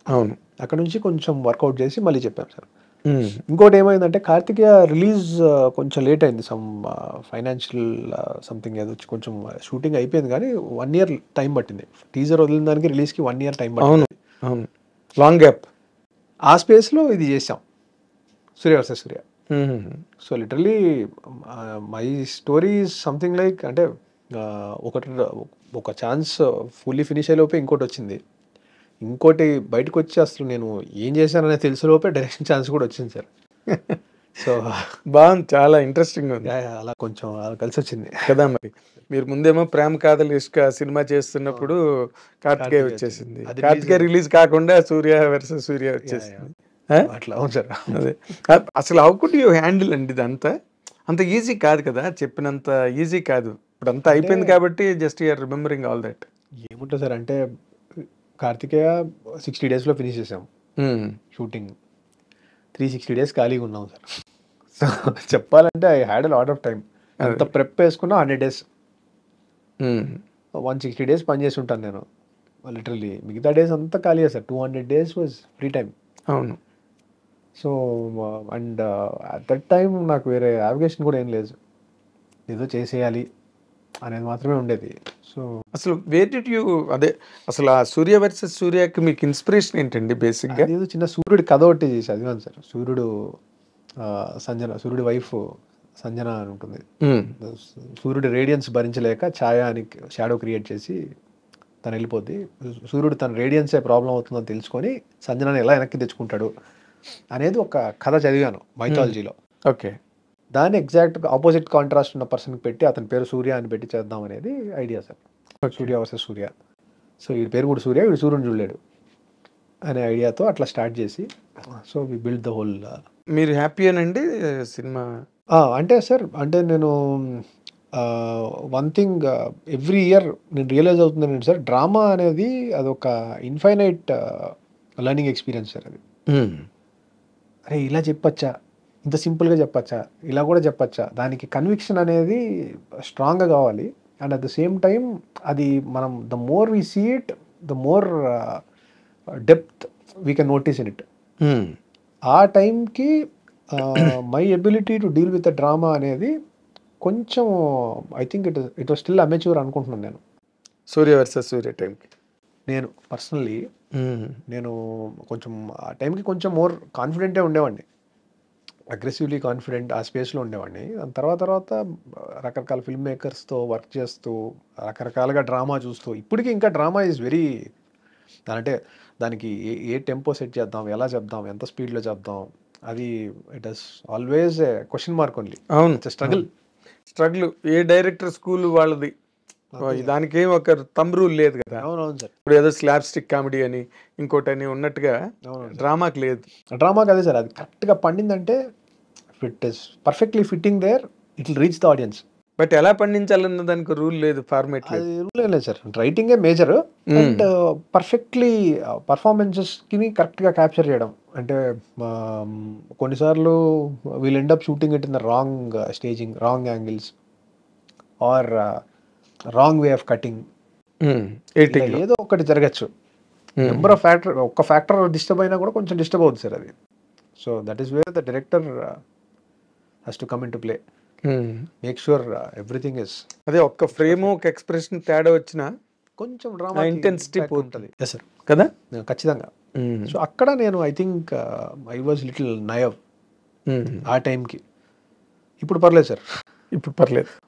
అవును అక్కడ నుంచి కొంచెం వర్కౌట్ చేసి మళ్ళీ చెప్పాం సార్ ఉమ్, ఇంకోటి ఏమైందంటే కార్తికేయ రిలీజ్ కొంచెం లేట్ అయింది సమ్ ఫైనాన్షియల్ సంథింగ్ ఏదో వచ్చి కొంచెం షూటింగ్ అయిపోయింది కానీ వన్ ఇయర్ టైం పట్టింది టీజర్ వదిలిన దానికి రిలీజ్కి వన్ ఇయర్ టైం అవును పట్టింది అవును లాంగ్ గ్యాప్ ఆ స్పేస్లో ఇది చేసాం Surya versus Surya so literally my story something like అంటే ఆ, ఒకటి ఒక ఛాన్స్ ఫుల్లీ ఫినిష్ అయ్యేలోపే ఇంకోటి వచ్చింది ఇంకోటి బయటకు వచ్చి అసలు నేను ఏం చేశాననే తెలిసేలోపే డైరెక్షన్ ఛాన్స్ కూడా వచ్చింది సార్ సో బాగుంది చాలా ఇంట్రెస్టింగ్ ఉంది అలా కొంచెం అలా కలిసి వచ్చింది కదా మరి మీరు ముందేమో ప్రేమ కాదలు ఇష్క సినిమా చేస్తున్నప్పుడు కార్తికేయ కార్తికేయ వచ్చేసింది అది కార్తికేయ రిలీజ్ కాకుండా సూర్య వర్సెస్ సూర్య వచ్చేసింది ఆ? అట్లా అవును సార్ అదే అ- అసలు హౌ కుడ్ యూ హ్యాండిల్ అండి ఇదంతా అంత ఈజీ కాదు కదా చెప్పినంత ఈజీ కాదు ఇప్పుడు అంతా అయిపోయింది కాబట్టి just you're remembering all that ఏముంటుంది సార్ అంటే కార్తికేయ సిక్స్టీ డేస్లో ఫినిష్ చేసాం షూటింగ్ త్రీ సిక్స్టీ డేస్ ఖాళీగా ఉన్నాం సార్ సో చెప్పాలంటే I had a lot of time అంత ప్రెప్ వేసుకున్నా hundred days one sixty days పని చేసి ఉంటాను నేను లిటరలీ మిగతా డేస్ అంతా ఖాళీ sir two hundred days was free time అవును so and at that time నాకు వేరే యావిగేషన్ కూడా ఏం లేదు ఏదో చేసేయాలి అనేది మాత్రమే ఉండేది సో అసలు వేర్ డిడ్ యూ అదే అసలు ఆ సూర్య వర్సెస్ సూర్యకి మీకు ఇన్స్పిరేషన్ ఏంటండి బేసిక్గా ఏదో చిన్న సూర్యుడి కథ ఒకటి చదివాను సార్ సూర్యుడు ఆ, సంజన సూర్యుడి వైఫ్ సంజన అని ఉంటుంది సూర్యుడి రేడియన్స్ భరించలేక ఛాయ అని షాడో క్రియేట్ చేసి తను వెళ్ళిపోద్ది సూర్యుడు తన రేడియన్సే ప్రాబ్లం అవుతుందని తెలుసుకొని సంజనని ఎలా వెనక్కి తెచ్చుకుంటాడు అనేది ఒక కథ చదివాను మైథాలజీలో ఓకే దాన్ని ఎగ్జాక్ట్ ఆపోజిట్ కాంట్రాస్ట్ ఉన్న పర్సన్కి పెట్టి అతని పేరు సూర్య అని పెట్టి చేద్దాం అనేది idea sir Surya versus Surya so వీడి పేరు కూడా సూర్య వీడు సూర్యుని చూడలేడు అనే ఐడియాతో అట్లా స్టార్ట్ చేసి so we build the whole మీరు హ్యాపీయేనండి సినిమా అంటే సార్ అంటే నేను వన్ థింగ్ ఎవ్రీ ఇయర్ నేను రియలైజ్ అవుతుందండి సార్ డ్రామా అనేది అదొక ఇన్ఫైనైట్ లర్నింగ్ ఎక్స్పీరియన్స్ సార్ అది అరే ఇలా చెప్పచ్చా ఇంత సింపుల్గా చెప్పచ్చా ఇలా కూడా చెప్పచ్చా దానికి కన్విక్షన్ అనేది స్ట్రాంగ్గా కావాలి and at the same time అది మనం the more we see it the more depth we can notice in it ఆ టైంకి my ability to deal with the drama అనేది కొంచెం I think it it was still amateur అనుకుంటున్నాను నేను సూర్య versus సూర్య టైంకి నేను పర్సనలీ నేను కొంచెం ఆ టైంకి కొంచెం మోర్ కాన్ఫిడెంటే ఉండేవాడిని అగ్రెసివ్లీ కాన్ఫిడెంట్ ఆ స్పేస్లో ఉండేవాడిని దాని తర్వాత తర్వాత రకరకాల ఫిల్మ్ మేకర్స్తో వర్క్ చేస్తూ రకరకాలుగా డ్రామా చూస్తూ ఇప్పటికీ ఇంకా డ్రామా ఈజ్ వెరీ అంటే దానికి ఏ ఏ టెంపో సెట్ చేద్దాం ఎలా చెప్దాం ఎంత స్పీడ్లో చెప్దాం అది it is always question mark only అవును it's struggle struggle a director school వాళ్ళది దానికేం ఒక తమ్ రూల్ లేదు కదా అవునవును సార్ ఇప్పుడు ఏదో స్లాబ్ స్టిక్ కామెడీ అని ఇంకోటి అని ఉన్నట్టుగా అవును డ్రామాకి లేదు డ్రామాకి అదే సార్ అది కరెక్ట్గా పండిందంటే fit is perfectly fitting there it will reach the audience but ఎలా పండించాలన్న దానికి రూల్ లేదు ఫార్మేట్ లేదు అది రూల్ ఏం లేదు సార్ రైటింగే మేజర్ అండ్ పర్ఫెక్ట్లీ పర్ఫార్మెన్సెస్కి కరెక్ట్గా క్యాప్చర్ చేయడం అంటే um, కొన్నిసార్లు we'll end up shooting it in the wrong staging wrong angles or wrong way of cutting editing ఏదో ఒకటి జరగచ్చు నెంబర్ ఆఫ్ ఫ్యాక్టర్ ఒక్క ఫ్యాక్టర్ డిస్టర్బ్ అయినా కూడా కొంచెం డిస్టర్బ్ అవుతుంది సార్ అది so that is where the director has to come in to play make sure everything is అదే ఒక్క ఫ్రేమ్ ఒక ఎక్స్ప్రెషన్ తేడా వచ్చినా కొంచెం ఆ డ్రామా intensity ఉంటుంది ఎస్ సార్ కదా ఖచ్చితంగా సో అక్కడ నేను I think I was little naive ఆ టైంకి ఇప్పుడు పర్లేదు సార్ ఇప్పుడు పర్లేదు